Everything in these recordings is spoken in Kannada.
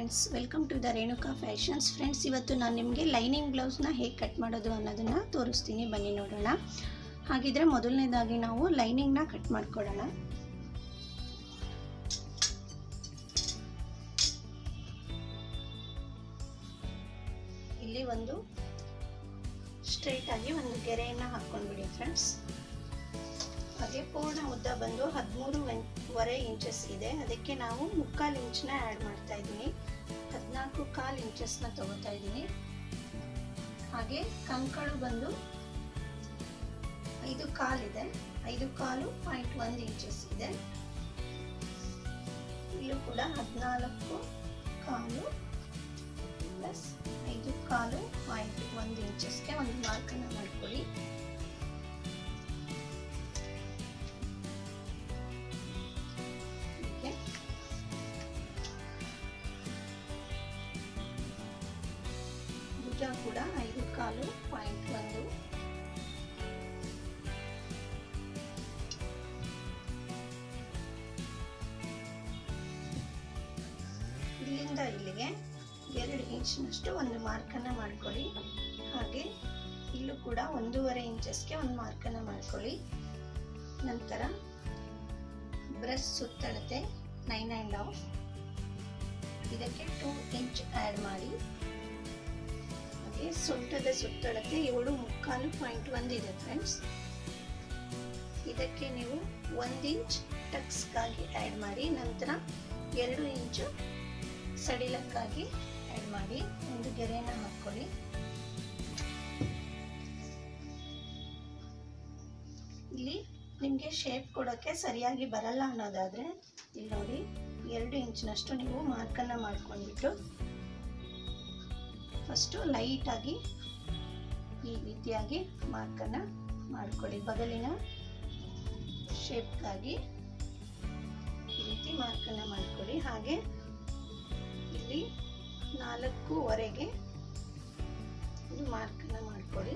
friends welcome to the Renuka fashions friends ಇವತ್ತು ನಾನು ನಿಮಗೆ ಲೈನಿಂಗ್ ಬ್ಲೌಸ್ನ ಹೇಗೆ ಕಟ್ ಮಾಡೋದು ಅನ್ನೋದನ್ನು ತೋರಿಸ್ತೀನಿ ಬನ್ನಿ ನೋಡೋಣ ಹಾಗಿದ್ರೆ ಮೊದಲನೇದಾಗಿ ನಾವು ಲೈನಿಂಗ್ನ ಕಟ್ ಮಾಡ್ಕೊಳ್ಳೋಣ ಇಲ್ಲಿ ಒಂದು ಸ್ಟ್ರೈಟ್ ಆಗಿ ಒಂದು ಗೆರೆಯನ್ನು ಹಾಕ್ಕೊಂಡ್ಬಿಡಿ ಫ್ರೆಂಡ್ಸ್ ಹಾಗೆ ಪೂರ್ಣ ಉದ್ದ ಬಂದು ಹದಿಮೂರುವರೆ ಇಂಚಸ್ ಇದೆ ಅದಕ್ಕೆ ನಾವು ಮುಕ್ಕಾಲು ಇಂಚನ್ನ ಆ್ಯಡ್ ಮಾಡ್ತಾ ಇದ್ದೀನಿ ಹದಿನಾಲ್ಕು ಕಾಲು ಇಂಚಸ್ನ ತಗೋತಾ ಇದ್ದೀನಿ ಹಾಗೆ ಕಂಕಳು ಬಂದು ಐದು ಕಾಲಿದೆ ಐದು ಕಾಲು ಪಾಯಿಂಟ್ ಒಂದು ಇಂಚಸ್ ಇದೆ ಇಲ್ಲೂ ಕೂಡ ಹದಿನಾಲ್ಕು ಕಾಲು ಪ್ಲಸ್ ಐದು ಕಾಲು ಪಾಯಿಂಟ್ ಒಂದು ಇಂಚಸ್ಗೆ ಒಂದು ಮಾರ್ಕನ್ನು ಮಾಡ್ಕೊಳ್ಳಿ ಭುಜ ಕೂಡ ಐದು ಕಾಲು ಪಾಯಿಂಟ್ ಒಂದು ಇಲ್ಲಿಂದ ಇಲ್ಲಿಗೆ ಎರಡು ಇಂಚಿನಷ್ಟು ಒಂದು ಮಾರ್ಕನ್ನು ಮಾಡ್ಕೊಳ್ಳಿ ಹಾಗೆ ಇಲ್ಲೂ ಕೂಡ ಒಂದೂವರೆ ಇಂಚಸ್ಗೆ ಒಂದು ಮಾರ್ಕನ್ನು ಮಾಡ್ಕೊಳ್ಳಿ ನಂತರ ಬ್ರಷ್ ಸುತ್ತಳತೆ ನೈನ್ ಆ್ಯಂಡ್ ಹಾಫ್ ಇದಕ್ಕೆ ಟೂ ಇಂಚ್ ಆ್ಯಡ್ ಮಾಡಿ ಹಾಗೆ ಸೊಂಟದ ಸುತ್ತಳತೆ ಏಳು ಮುಕ್ಕಾಲು ಪಾಯಿಂಟ್ ಒಂದು ಇದೆ ಫ್ರೆಂಡ್ಸ್ ಇದಕ್ಕೆ ನೀವು ಒಂದು ಇಂಚ್ ಟಕ್ಸ್ಗಾಗಿ ಆ್ಯಡ್ ಮಾಡಿ ನಂತರ ಎರಡು ಇಂಚು ಸಡಿಲಕ್ಕಾಗಿ ಆ್ಯಡ್ ಮಾಡಿ ಒಂದು ಗೆರೆಯನ್ನು ಹಾಕ್ಕೊಳ್ಳಿ ಇಲ್ಲಿ ನಿಮಗೆ ಶೇಪ್ ಕೊಡೋಕ್ಕೆ ಸರಿಯಾಗಿ ಬರಲ್ಲ ಅನ್ನೋದಾದರೆ ಇಲ್ಲಿ ನೋಡಿ ಎರಡು ಇಂಚಿನಷ್ಟು ನೀವು ಮಾರ್ಕನ್ನು ಮಾಡ್ಕೊಂಡ್ಬಿಟ್ಟು ಫಸ್ಟು ಲೈಟಾಗಿ ಈ ರೀತಿಯಾಗಿ ಮಾರ್ಕನ್ನು ಮಾಡ್ಕೊಳ್ಳಿ ಬಗಲಿನ ಶೇಪ್ಗಾಗಿ ಈ ರೀತಿ ಮಾರ್ಕನ್ನು ಮಾಡ್ಕೊಳ್ಳಿ ಹಾಗೆ ಇಲ್ಲಿ ನಾಲ್ಕೂವರೆಗೆ ಇದು ಮಾರ್ಕನ್ನು ಮಾಡ್ಕೊಳ್ಳಿ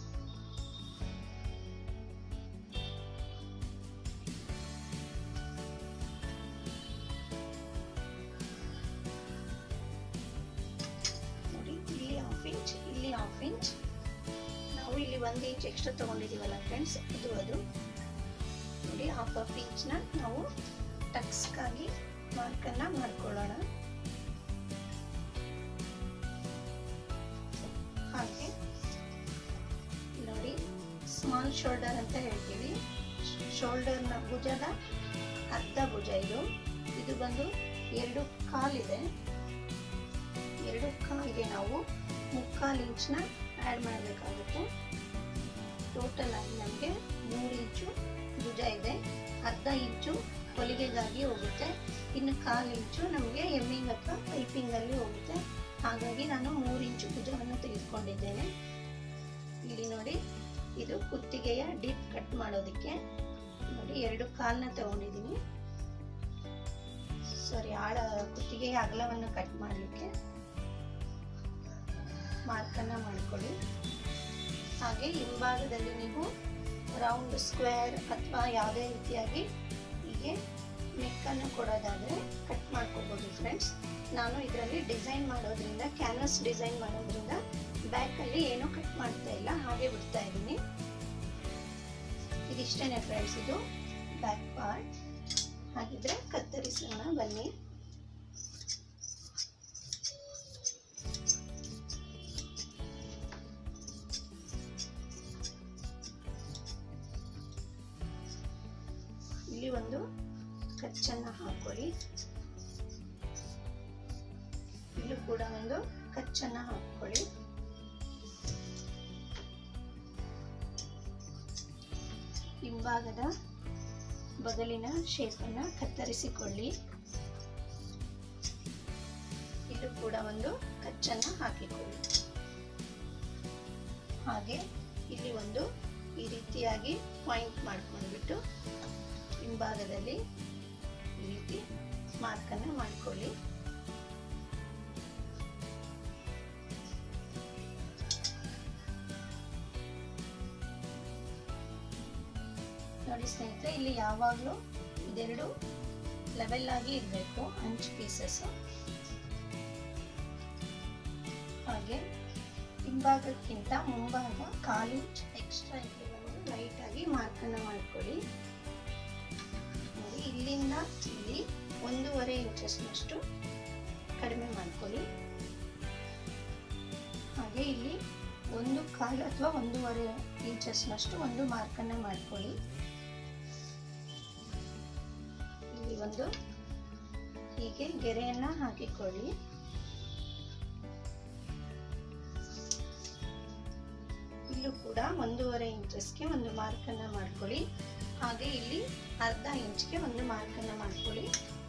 ನೋಡಿ ಇಲ್ಲಿ ಹಾಫ್ ಇಂಚ್ ಇಲ್ಲಿ ಹಾಫ್ ಇಂಚ್ ನಾವು ಇಲ್ಲಿ ಒಂದು ಇಂಚ್ ಎಕ್ಸ್ಟ್ರಾ ತೊಗೊಂಡಿದ್ದೀವಲ್ಲ ಫ್ರೆಂಡ್ಸ್ ಅದು ಅದು ನೋಡಿ ಹಾಫ್ ಹಾಫ್ ಇಂಚ್ನ ನಾವು ಟಕ್ಸ್ಗಾಗಿ ಮಾರ್ಕನ್ನು ಮಾಡ್ಕೊಳ್ಳೋಣ ಹಾಗೆ ನೋಡಿ ಸ್ಮಾಲ್ ಶೋಲ್ಡರ್ ಅಂತ ಹೇಳ್ತೀವಿ ಶೋಲ್ಡರ್ನ ಭುಜದ ಅರ್ಧ ಭುಜ ಇದು ಇದು ಬಂದು ಎರಡು ಕಾಲಿದೆ ಎರಡು ಕಾಲಿಗೆ ನಾವು ಮುಕ್ಕಾಲು ಇಂಚ್ನ ಆ್ಯಡ್ ಮಾಡಬೇಕಾಗುತ್ತೆ ಟೋಟಲ್ ಆಗಿ ನಮಗೆ ಮೂರು ಇಂಚು ಭುಜ ಇದೆ ಅರ್ಧ ಇಂಚು ಹೊಲಿಗೆಗಾಗಿ ಹೋಗುತ್ತೆ ಇನ್ನು ಕಾಲು ಇಂಚು ನಮಗೆ ಎಮ್ಮಿಂಗ್ ಅಥವಾ ಪೈಪಿಂಗಲ್ಲಿ ಹೋಗುತ್ತೆ ಹಾಗಾಗಿ ನಾನು ಮೂರು ಇಂಚು ಭುಜವನ್ನು ತೆಗೆದುಕೊಂಡಿದ್ದೇನೆ ಇಲ್ಲಿ ನೋಡಿ ಇದು ಕುತ್ತಿಗೆಯ ಡಿಪ್ ಕಟ್ ಮಾಡೋದಕ್ಕೆ ನೋಡಿ ಎರಡು ಕಾಲನ್ನ ತಗೊಂಡಿದ್ದೀನಿ ಸಾರಿ ಆಳ ಕುತ್ತಿಗೆಯ ಅಗಲವನ್ನು ಕಟ್ ಮಾಡಲಿಕ್ಕೆ ಮಾರ್ಕನ್ನು ಮಾಡ್ಕೊಳ್ಳಿ ಹಾಗೆ ಹಿಂಭಾಗದಲ್ಲಿ ನೀವು ರೌಂಡ್ ಸ್ಕ್ವೇರ್ ಅಥವಾ ಯಾವುದೇ ರೀತಿಯಾಗಿ ಹೀಗೆ ನೆಕ್ಕನ್ನು ಕೊಡೋದಾದರೆ ಕಟ್ ಮಾಡ್ಕೋಬೋದು ಫ್ರೆಂಡ್ಸ್ ನಾನು ಇದರಲ್ಲಿ ಡಿಸೈನ್ ಮಾಡೋದ್ರಿಂದ ಕ್ಯಾನ್ವಸ್ ಡಿಸೈನ್ ಮಾಡೋದ್ರಿಂದ ಬ್ಯಾಕಲ್ಲಿ ಏನೂ ಕಟ್ ಮಾಡ್ತಾ ಇಲ್ಲ ಹಾಗೆ ಬಿಡ್ತಾ ಇದ್ದೀನಿ ಇದಿಷ್ಟೇ ಫ್ರೆಂಡ್ಸ್ ಇದು ಬ್ಯಾಕ್ ಪಾರ್ಟ್ ಹಾಗಿದ್ರೆ ಕತ್ತರಿಸೋಣ ಬನ್ನಿ ಇಲ್ಲಿ ಒಂದು ಕಚ್ಚನ್ನು ಹಾಕೊಳ್ಳಿ ಇಲ್ಲೂ ಕೂಡ ಒಂದು ಕಚ್ಚನ್ನು ಹಾಕೊಳ್ಳಿ ಹಿಂಭಾಗದ ಬಗಲಿನ ಶೇಪನ್ನು ಕತ್ತರಿಸಿಕೊಳ್ಳಿ ಇಲ್ಲೂ ಕೂಡ ಒಂದು ಕಚ್ಚನ್ನು ಹಾಕಿಕೊಳ್ಳಿ ಹಾಗೆ ಇಲ್ಲಿ ಒಂದು ಈ ರೀತಿಯಾಗಿ ಪಾಯಿಂಟ್ ಮಾಡ್ಕೊಂಡ್ಬಿಟ್ಟು ಹಿಂಭಾಗದಲ್ಲಿ ಈ ರೀತಿ ಮಾರ್ಕನ್ನು ಮಾಡಿಕೊಳ್ಳಿ ನೋಡಿ ಸ್ನೇಹಿತರೆ ಇಲ್ಲಿ ಯಾವಾಗಲೂ ಇದೆರಡು ಲೆವೆಲ್ ಆಗಿ ಇರಬೇಕು ಅಂಚು ಪೀಸಸ್ಸು ಹಾಗೆ ಹಿಂಭಾಗಕ್ಕಿಂತ ಮುಂಭಾಗ ಕಾಲು ಇಂಚ್ ಎಕ್ಸ್ಟ್ರಾ ಇಲ್ಲಿ ಬಂದು ಲೈಟಾಗಿ ಮಾರ್ಕನ್ನು ಮಾಡ್ಕೊಳ್ಳಿ ನೋಡಿ ಇಲ್ಲಿಂದ ಇಲ್ಲಿ ಒಂದೂವರೆ ಇಂಚಸ್ನಷ್ಟು ಕಡಿಮೆ ಮಾಡ್ಕೊಳ್ಳಿ ಹಾಗೆ ಇಲ್ಲಿ ಒಂದು ಕಾಲು ಅಥವಾ ಒಂದೂವರೆ ಇಂಚಸ್ನಷ್ಟು ಒಂದು ಮಾರ್ಕನ್ನು ಮಾಡ್ಕೊಳ್ಳಿ ಇಲ್ಲಿ ಒಂದು ಹೀಗೆ ಗೆರೆಯನ್ನ ಹಾಕಿಕೊಳ್ಳಿ ಇಲ್ಲೂ ಕೂಡ ಒಂದೂವರೆ ಇಂಚಸ್ಗೆ ಒಂದು ಮಾರ್ಕನ್ನ ಮಾಡ್ಕೊಳ್ಳಿ ಹಾಗೆ ಇಲ್ಲಿ ಅರ್ಧ ಇಂಚ್ಗೆ ಒಂದು ಮಾರ್ಕನ್ನ ಮಾಡ್ಕೊಳ್ಳಿ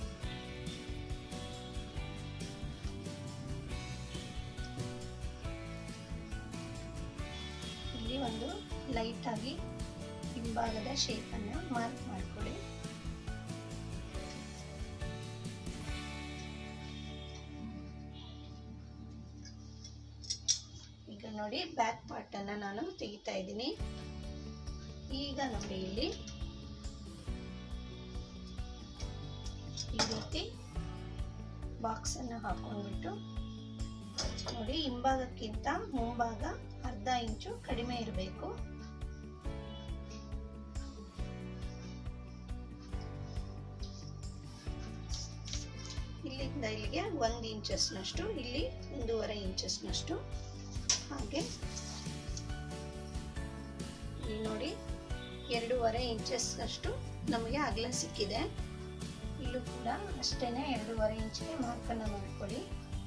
ಇಲ್ಲಿ ಒಂದು ಲೈಟ್ ಆಗಿ ಹಿಂಭಾಗದ ಶೇಪ್ ಅನ್ನ ಮಾರ್ಕ್ ಮಾಡ್ಕೊಳ್ಳಿ ಈಗ ನೋಡಿ ಬ್ಯಾಕ್ ಪಾರ್ಟ್ ಅನ್ನ ನಾನು ತೆಗಿತಾ ಇದ್ದೀನಿ ಈಗ ನೋಡಿ ಇಲ್ಲಿ ಈ ರೀತಿ ಬಾಕ್ಸ್ ಅನ್ನ ಹಾಕೊಂಡ್ಬಿಟ್ಟು ನೋಡಿ ಹಿಂಭಾಗಕ್ಕಿಂತ ಮುಂಭಾಗ ಅರ್ಧ ಇಂಚು ಕಡಿಮೆ ಇರಬೇಕು ಇಲ್ಲಿಂದ ಇಲ್ಲಿಗೆ ಒಂದು ಇಂಚಸ್ನಷ್ಟು ಇಲ್ಲಿ ಒಂದೂವರೆ ಇಂಚಸ್ನಷ್ಟು ಹಾಗೆ ಇಲ್ಲಿ ನೋಡಿ ಎರಡೂವರೆ ಇಂಚಸ್ ಅಷ್ಟು ನಮಗೆ ಅಗಲ ಸಿಕ್ಕಿದೆ ಇಲ್ಲೂ ಕೂಡ ಅಷ್ಟೇನೆ ಎರಡೂವರೆ ಇಂಚ್ಗೆ ಮಾರ್ಕನ್ನ ಮಾಡ್ಕೊಳ್ಳಿ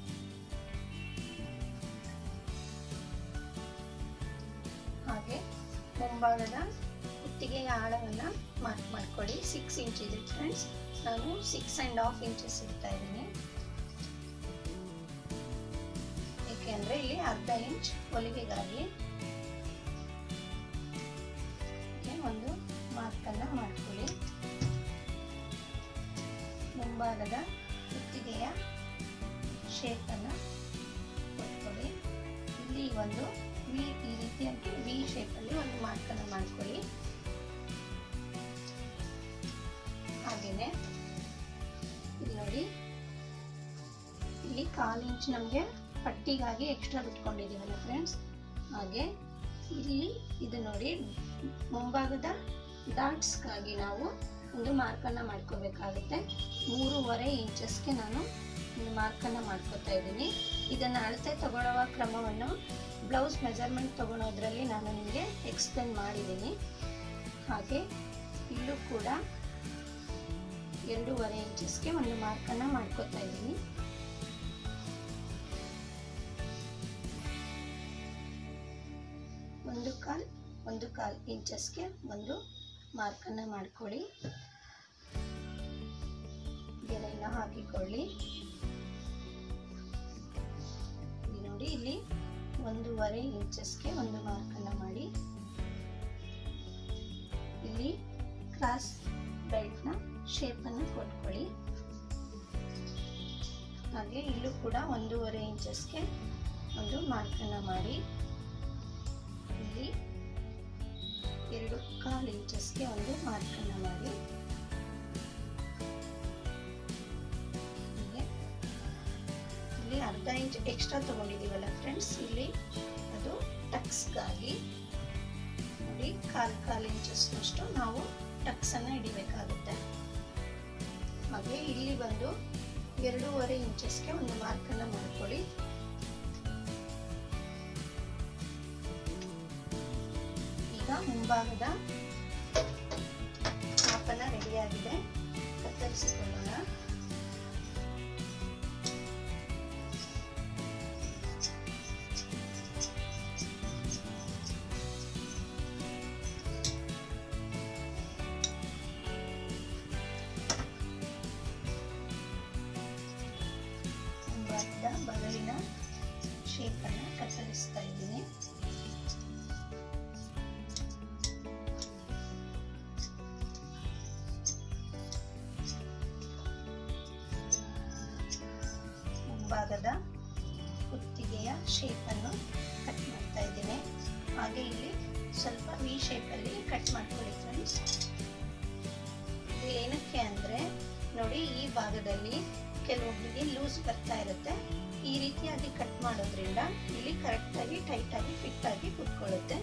ಹಾಗೆ ಮುಂಭಾಗದ ಕುತ್ತಿಗೆಯ ಆಳವನ್ನ ಮಾರ್ಕ್ ಮಾಡ್ಕೊಳ್ಳಿ ಸಿಕ್ಸ್ ಇಂಚ್ ಇದೆ ಫ್ರೆಂಡ್ಸ್ ನಾನು ಸಿಕ್ಸ್ ಅಂಡ್ ಹಾಫ್ ಇಂಚಸ್ ಇಡ್ತಾ ಇದ್ದೀನಿ ಏಕೆಂದ್ರೆ ಇಲ್ಲಿ ಅರ್ಧ ಇಂಚ್ ಹೊಲಿಗೆಗಾಗಿ ಒಂದು ಮಾರ್ಕನ್ನ ಮಾಡ್ಕೊಳ್ಳಿ ಮುಂಭಾಗದ ಕುತ್ತಿಗೆಯ ಶೇಪನ್ನು ಕೊಟ್ಕೊಳ್ಳಿ ಇಲ್ಲಿ ಒಂದು ವಿ ಈ ರೀತಿಯಾಗಿ ವಿ ಶೇಪಲ್ಲಿ ಒಂದು ಮಾರ್ಕನ್ನು ಮಾಡ್ಕೊಳ್ಳಿ ಹಾಗೇನೆ ಇಲ್ಲಿ ನೋಡಿ ಇಲ್ಲಿ ಕಾಲು ಇಂಚ್ ನಮಗೆ ಪಟ್ಟಿಗಾಗಿ ಎಕ್ಸ್ಟ್ರಾ ಬಿಟ್ಕೊಂಡಿದ್ದೀವಲ್ಲ ಫ್ರೆಂಡ್ಸ್ ಹಾಗೆ ಇಲ್ಲಿ ಇದು ನೋಡಿ ಮುಂಭಾಗದ ಡಾಟ್ಸ್ಗಾಗಿ ನಾವು ಒಂದು ಮಾರ್ಕನ್ನು ಮಾಡ್ಕೋಬೇಕಾಗುತ್ತೆ ಮೂರುವರೆ ಇಂಚಸ್ಗೆ ನಾನು ಒಂದು ಮಾರ್ಕನ್ನು ಮಾಡ್ಕೋತಾ ಇದ್ದೀನಿ ಇದನ್ನು ಅಳತೆ ತಗೊಳ್ಳುವ ಕ್ರಮವನ್ನು ಬ್ಲೌಸ್ ಮೆಜರ್ಮೆಂಟ್ ತಗೊಳೋದ್ರಲ್ಲಿ ನಾನು ನಿಮಗೆ ಎಕ್ಸ್ಪ್ಲೇನ್ ಮಾಡಿದ್ದೀನಿ ಹಾಗೆ ಇಲ್ಲೂ ಕೂಡ ಎರಡೂವರೆ ಇಂಚಸ್ಗೆ ಒಂದು ಮಾರ್ಕನ್ನು ಮಾಡ್ಕೋತಾ ಇದ್ದೀನಿ ಒಂದು ಕಾಲ್ ಒಂದು ಕಾಲ್ ಇಂಚಸ್ಗೆ ಒಂದು ಮಾರ್ಕನ್ನು ಮಾಡ್ಕೊಳ್ಳಿ ಗೆರೆಯನ್ನು ಹಾಕಿಕೊಳ್ಳಿ ಇಲ್ಲಿ ನೋಡಿ ಇಲ್ಲಿ ಒಂದೂವರೆ ಇಂಚಸ್ಗೆ ಒಂದು ಮಾರ್ಕನ್ನು ಮಾಡಿ ಇಲ್ಲಿ ಕ್ರಾಸ್ ಬೆಲ್ಟ್ನ ಶೇಪನ್ನು ಕೊಟ್ಕೊಳ್ಳಿ ಹಾಗೆ ಇಲ್ಲೂ ಕೂಡ ಒಂದೂವರೆ ಇಂಚಸ್ಗೆ ಒಂದು ಮಾರ್ಕನ್ನು ಮಾಡಿ ಇಲ್ಲಿ ಎರಡು ಕಾಲು ಇಂಚಸ್ಗೆ ಒಂದು ಮಾರ್ಕನ್ನು ಮಾಡಿ ಹೀಗೆ ಇಲ್ಲಿ ಅರ್ಧ ಇಂಚ್ ಎಕ್ಸ್ಟ್ರಾ ತಗೊಂಡಿದ್ದೀವಲ್ಲ ಫ್ರೆಂಡ್ಸ್ ಇಲ್ಲಿ ಅದು ಟಕ್ಸ್ಗಾಗಿ ನೋಡಿ ಕಾಲು ಕಾಲು ಇಂಚಸ್ನಷ್ಟು ನಾವು ಟಕ್ಸನ್ನು ಹಿಡಿಬೇಕಾಗುತ್ತೆ ಹಾಗೆ ಇಲ್ಲಿ ಬಂದು ಎರಡೂವರೆ ಇಂಚಸ್ಗೆ ಒಂದು ಮಾರ್ಕನ್ನು ಮಾಡ್ಕೊಳ್ಳಿ ಈಗ ಮುಂಭಾಗದ ಮಾಪನ ರೆಡಿಯಾಗಿದೆ ಕತ್ತರಿಸಿಕೊಳ್ಳೋಣ ಮುಂಭಾಗದ ಬಗಲಿನ ಶೇಪನ್ನು ಕತ್ತರಿಸ್ತಾ ಇದ್ದೀನಿ ಮುಂಭಾಗದ ಕುತ್ತಿಗೆಯ ಶೇಪನ್ನು ಕಟ್ ಮಾಡ್ತಾ ಇದ್ದೀನಿ ಹಾಗೆ ಇಲ್ಲಿ ಸ್ವಲ್ಪ ವಿ ಶೇಪಲ್ಲಿ ಕಟ್ ಮಾಡ್ಕೊಳ್ಳಿ ಫ್ರೆಂಡ್ಸ್ ಇದು ಏನಕ್ಕೆ ಅಂದರೆ ನೋಡಿ ಈ ಭಾಗದಲ್ಲಿ ಕೆಲವೊಬ್ಬರಿಗೆ ಲೂಸ್ ಬರ್ತಾ ಇರುತ್ತೆ ಈ ರೀತಿಯಾಗಿ ಕಟ್ ಮಾಡೋದ್ರಿಂದ ಇಲ್ಲಿ ಕರೆಕ್ಟಾಗಿ ಟೈಟಾಗಿ ಫಿಟ್ ಆಗಿ ಕುತ್ಕೊಳ್ಳುತ್ತೆ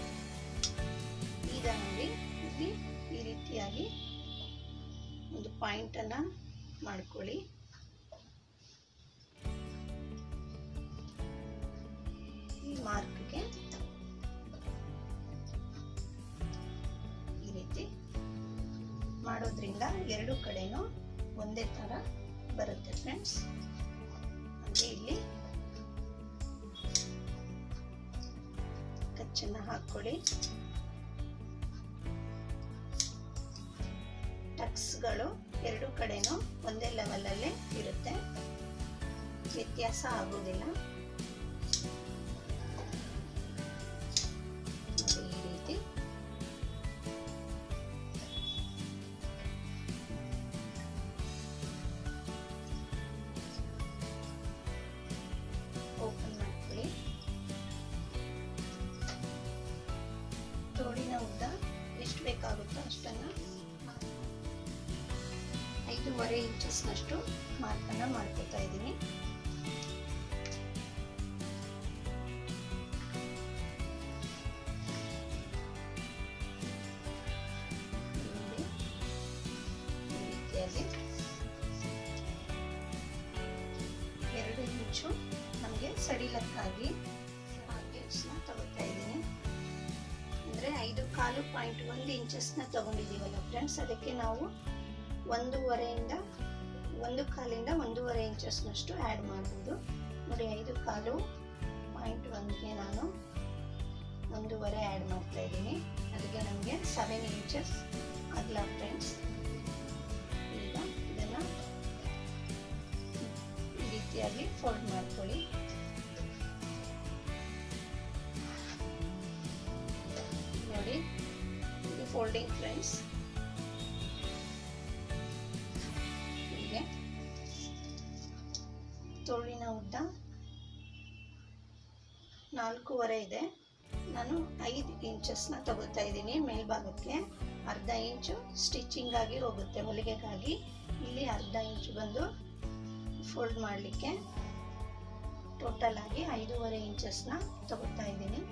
ಈಗ ನೋಡಿ ಇಲ್ಲಿ ಈ ರೀತಿಯಾಗಿ ಒಂದು ಪಾಯಿಂಟನ್ನು ಮಾಡ್ಕೊಳ್ಳಿ ಈ ಮಾರ್ಕ್ಗೆ ಈ ರೀತಿ ಮಾಡೋದ್ರಿಂದ ಎರಡು ಕಡೆನೂ ಒಂದೇ ಥರ ಬರುತ್ತೆ ಫ್ರೆಂಡ್ಸ್ ಹಾಗೆ ಇಲ್ಲಿ ಕಚ್ಚನ್ನು ಹಾಕ್ಕೊಳ್ಳಿ ಟಕ್ಸ್ಗಳು ಎರಡು ಕಡೆನೂ ಒಂದೇ ಲೆವೆಲಲ್ಲೇ ಇರುತ್ತೆ ವ್ಯತ್ಯಾಸ ಆಗೋದಿಲ್ಲ ನೋಡಿ ಈ ರೀತಿ ಓಪನ್ ಮಾಡ್ಕೊಳ್ಳಿ ತೋಳಿನ ಉದ್ದ ಎಷ್ಟು ಬೇಕಾಗುತ್ತೋ ಅಷ್ಟನ್ನ ಐದೂವರೆ ಇಂಚಸ್ನಷ್ಟು ಮಾರ್ಕನ್ನ ಮಾಡ್ಕೊತಾ ಇದ್ದೀನಿ ನೋಡಿ, ಈ ರೀತಿಯಾಗಿ ಎರಡು ಇಂಚು ನಮಗೆ ಸಡಿಲಕ್ಕಾಗಿ ಪಾಕೆಟ್ಸ್ನ ತಗೋತಾ ಇದ್ದೀನಿ ಅಂದರೆ ಐದು ಕಾಲು ಪಾಯಿಂಟ್ ಒಂದು ಇಂಚಸ್ನ ತಗೊಂಡಿದ್ದೀವಲ್ಲ ಫ್ರೆಂಡ್ಸ್ ಅದಕ್ಕೆ ನಾವು ಒಂದೂವರೆಯಿಂದ ಒಂದು ಕಾಲಿಂದ ಒಂದೂವರೆ ಇಂಚಸ್ನಷ್ಟು ಆ್ಯಡ್ ಮಾಡ್ಬೋದು ನೋಡಿ ಐದು ಕಾಲು ಪಾಯಿಂಟ್ ಒಂದ್ಗೆ ನಾನು ಒಂದೂವರೆ ಆ್ಯಡ್ ಮಾಡ್ತಾ ಇದ್ದೀನಿ ಅದಕ್ಕೆ ನಮಗೆ ಸೆವೆನ್ ಇಂಚಸ್ ಆಗಲ್ಲ ಫ್ರೆಂಡ್ಸ್ ಈಗ ಇದನ್ನು ಈ ರೀತಿಯಾಗಿ ಫೋಲ್ಡ್ ಮಾಡ್ಕೊಳ್ಳಿ ನೋಡಿ ಇದು ಫೋಲ್ಡಿಂಗ್ ಫ್ರೆಂಡ್ಸ್ ಹೀಗೆ ತೋಳಿನ ಉದ್ದ ನಾಲ್ಕೂವರೆ ಇದೆ ನಾನು ಐದು ಇಂಚಸ್ನ ತಗೋತಾ ಇದ್ದೀನಿ ಮೇಲ್ಭಾಗಕ್ಕೆ ಅರ್ಧ ಇಂಚು ಸ್ಟಿಚಿಂಗ್ ಆಗಿ ಹೋಗುತ್ತೆ ಹೊಲಿಗೆಗಾಗಿ ಇಲ್ಲಿ ಅರ್ಧ ಇಂಚು ಬಂದು ಫೋಲ್ಡ್ ಮಾಡಲಿಕ್ಕೆ ಟೋಟಲ್ ಆಗಿ ಐದೂವರೆ ಇಂಚಸ್ನ ತಗೋತಾ ಇದ್ದೀನಿ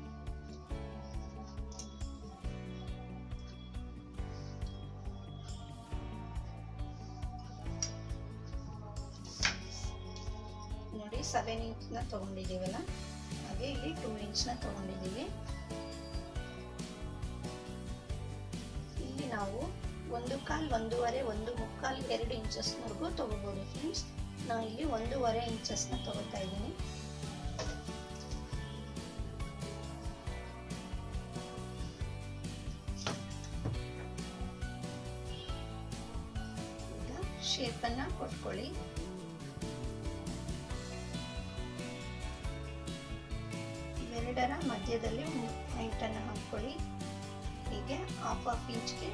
ನೋಡಿ ಸೆವೆನ್ ಇಂಚ್ನ ತಗೊಂಡಿದ್ದೀವಲ್ಲ ಹಾಗೆ ಇಲ್ಲಿ ಟೂ ಇಂಚ್ನ ತಗೊಂಡಿದ್ದೀವಿ ಇಲ್ಲಿ ನಾವು ಒಂದು ಕಾಲ್ ಒಂದೂವರೆ ಒಂದು ಮುಕ್ಕಾಲ್ ಎರಡು ಇಂಚಸ್ವರೆಗೂ ತಗೋಬೋದು ಫ್ರೆಂಡ್ಸ್ ನಾನು ಇಲ್ಲಿ ಒಂದೂವರೆ ಇಂಚಸ್ನ ತಗೋತಾ ಇದ್ದೀನಿ ಈಗ ಶೇಪನ್ನು ಕೊಟ್ಕೊಳ್ಳಿ ಇವೆರಡರ ಮಧ್ಯದಲ್ಲಿ ಒಂದು ಪಾಯಿಂಟನ್ನು ಹಾಕ್ಕೊಳ್ಳಿ ಹೀಗೆ ಹಾಫ್ ಹಾಫ್ ಇಂಚ್ಗೆ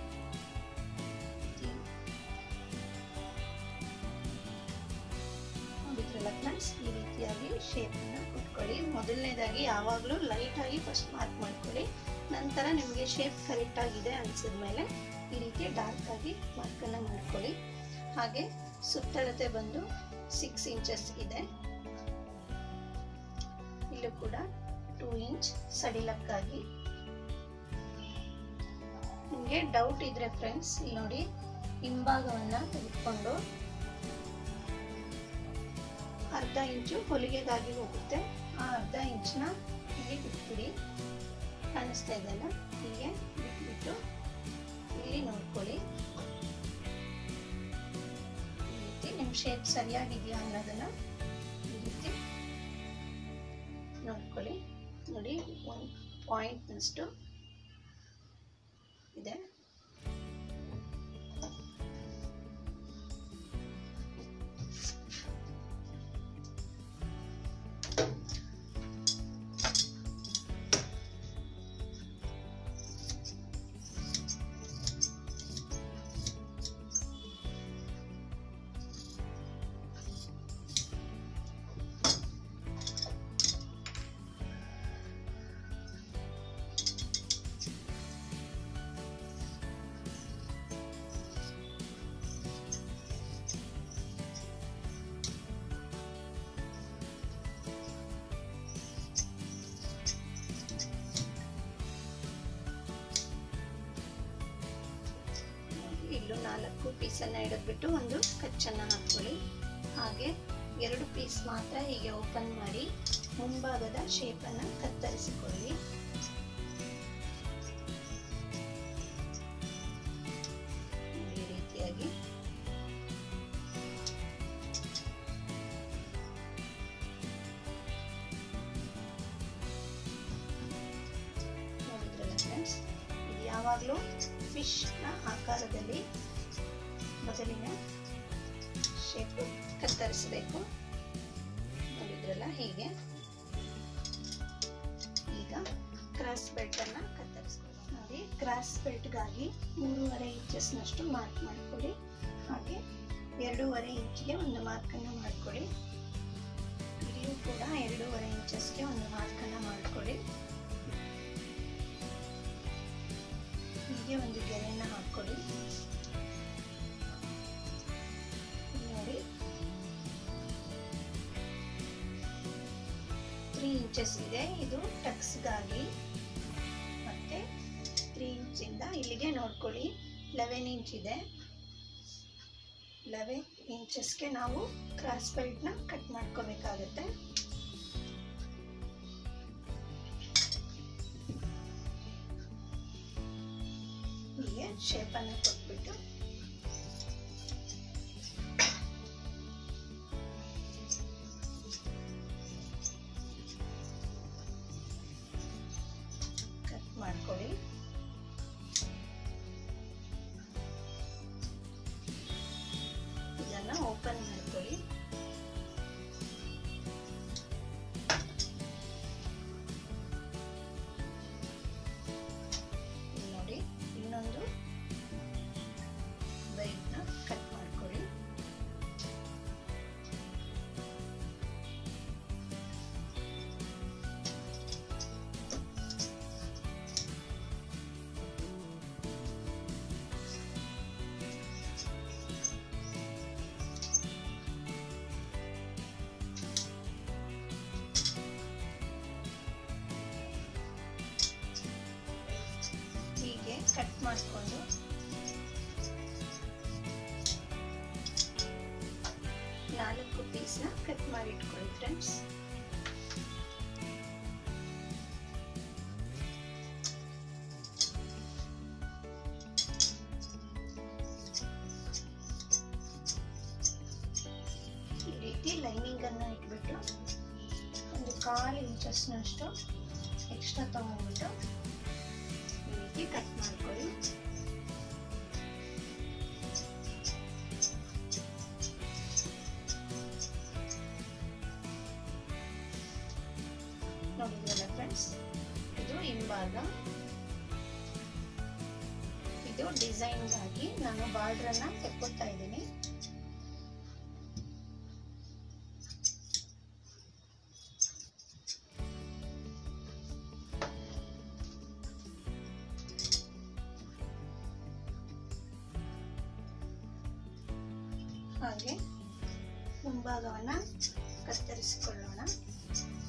ನೋಡಿದ್ರಲ್ಲ ಫ್ರೆಂಡ್ಸ್ ಈ ರೀತಿಯಾಗಿ ಶೇಪನ್ನು ಕೊಟ್ಕೊಳ್ಳಿ ಮೊದಲನೇದಾಗಿ ಯಾವಾಗಲೂ ಲೈಟಾಗಿ ಫಸ್ಟ್ ಮಾರ್ಕ್ ಮಾಡ್ಕೊಳ್ಳಿ ನಂತರ ನಿಮಗೆ ಶೇಪ್ ಕರೆಕ್ಟ್ ಆಗಿದೆ ಅನಿಸಿದ್ಮೇಲೆ ಈ ರೀತಿ ಡಾರ್ಕ್ ಆಗಿ ಮಾರ್ಕನ್ನು ಮಾಡ್ಕೊಳ್ಳಿ ಹಾಗೆ ಸುತ್ತಳತೆ ಬಂದು ಸಿಕ್ಸ್ ಇಂಚಸ್ ಇದೆ ಇಲ್ಲೂ ಕೂಡ ಟೂ ಇಂಚ್ ಸಡಿಲಕ್ಕಾಗಿ ನಿಮಗೆ ಡೌಟ್ ಇದ್ರೆ ಫ್ರೆಂಡ್ಸ್ ಇಲ್ಲಿ ನೋಡಿ ಹಿಂಭಾಗವನ್ನ ತೆಗೆದುಕೊಂಡು ಅರ್ಧ ಇಂಚು ಹೊಲಿಗೆಗಾಗಿ ಹೋಗುತ್ತೆ ಆ ಅರ್ಧ ಇಂಚ್ನ ಇಲ್ಲಿ ಬಿಟ್ಬಿಡಿ ಕಾಣಿಸ್ತಾ ಇದೆಯಲ್ಲ ಹೀಗೆ ಬಿಟ್ಬಿಟ್ಟು ಇಲ್ಲಿ ನೋಡ್ಕೊಳ್ಳಿ ಈ ರೀತಿ ನಿಮ್ಮ ಶೇಪ್ ಸರಿಯಾಗಿದೆಯಾ ಅನ್ನೋದನ್ನ ಈ ರೀತಿ ನೋಡ್ಕೊಳ್ಳಿ ನೋಡಿ ಒಂದು ಪಾಯಿಂಟ್ನಷ್ಟು ಇದೆ ನಾಲ್ಕು ಪೀಸನ್ನು ಹಿಡಿದ್ಬಿಟ್ಟು ಒಂದು ಕಚ್ಚನ್ನು ಹಾಕ್ಕೊಳ್ಳಿ ಹಾಗೆ ಎರಡು ಪೀಸ್ ಮಾತ್ರ ಹೀಗೆ ಓಪನ್ ಮಾಡಿ ಮುಂಭಾಗದ ಶೇಪನ್ನು ಕತ್ತರಿಸಿಕೊಳ್ಳಿ ಈ ರೀತಿಯಾಗಿ ನೋಡಿದ್ರಲ್ಲ ಫ್ರೆಂಡ್ಸ್ ಇದು ಯಾವಾಗಲೂ ಫಿಶ್ನ ಆಕಾರದಲ್ಲಿ ಬದಲಿನ ಶೇಪು ಕತ್ತರಿಸಬೇಕು ನೋಡಿದ್ರಲ್ಲ ಹೀಗೆ ಈಗ ಕ್ರಾಸ್ ಬೆಲ್ಟನ್ನು ಕತ್ತರಿಸ್ಕೊಳ್ಳೋಣ ನೋಡಿ ಕ್ರಾಸ್ ಬೆಲ್ಟ್ಗಾಗಿ ಮೂರುವರೆ ಇಂಚಸ್ನಷ್ಟು ಮಾರ್ಕ್ ಮಾಡ್ಕೊಳ್ಳಿ ಹಾಗೆ ಎರಡೂವರೆ ಇಂಚಿಗೆ ಒಂದು ಮಾರ್ಕನ್ನು ಮಾಡ್ಕೊಳ್ಳಿ ಇಲ್ಲಿಯೂ ಕೂಡ ಎರಡೂವರೆ ಇಂಚಸ್ಗೆ ಒಂದು ಮಾರ್ಕನ್ನು ಮಾಡ್ಕೊಳ್ಳಿ ಹೀಗೆ ಒಂದು ಗೆರೆಯನ್ನು ಹಾಕ್ಕೊಳ್ಳಿ ನೋಡಿ ತ್ರೀ ಇಂಚಸ್ ಇದೆ ಇದು ಟಕ್ಸ್ಗಾಗಿ ಮತ್ತೆ ತ್ರೀ ಇಂಚಿಂದ ಇಲ್ಲಿಗೆ ನೋಡ್ಕೊಳ್ಳಿ ಲೆವೆನ್ ಇಂಚ್ ಇದೆ ಲೆವೆನ್ ಇಂಚಸ್ಗೆ ನಾವು ಕ್ರಾಸ್ ಬೆಲ್ಟ್ನ ಕಟ್ ಮಾಡ್ಕೋಬೇಕಾಗತ್ತೆ ಹೀಗೆ ಶೇಪನ್ನು ಕೊಟ್ಬಿಟ್ಟು ಕಟ್ ಮಾಡ್ಕೊಳ್ಳಿ ಇದನ್ನ ಓಪನ್ ಮಾಡ್ಕೊಳ್ಳಿ ಇಲ್ಲಿ ನೋಡಿ ಇನ್ನೊಂದು ಬೈಟ್ನ ಕಟ್ ಮಾಡ್ಕೊಳ್ಳಿ ಹೀಗೆ ಕಟ್ ಮಾಡಿಕೊಂಡು ನಾಲ್ಕು ಪೀಸ್ನ ಕಟ್ ಮಾಡಿ ಇಟ್ಕೊಳ್ಳಿ ಫ್ರೆಂಡ್ಸ್ ಈ ರೀತಿ ಲೈನಿಂಗ್ ಅನ್ನ ಇಟ್ಬಿಟ್ಟು ಒಂದು ಕಾಲು ಇಂಚಸ್ನಷ್ಟು ಎಕ್ಸ್ಟ್ರಾ ತಗೊಂಡ್ಬಿಟ್ಟು ಈ ರೀತಿ ಕಟ್ ಮಾಡ್ಕೊಳ್ಳಿ ನೋಡಿದ್ರಲ್ಲ ಫ್ರೆಂಡ್ಸ್ ಇದು ಹಿಂಭಾಗ ಇದು ಡಿಸೈನ್ಗಾಗಿ ನಾನು ಬಾರ್ಡ್ರನ್ನ ತೆಕ್ಕೋತಾ ಇದ್ದೀನಿ ಹಾಗೆ ಮುಂಭಾಗವನ್ನ ಕತ್ತರಿಸಿಕೊಳ್ಳೋಣ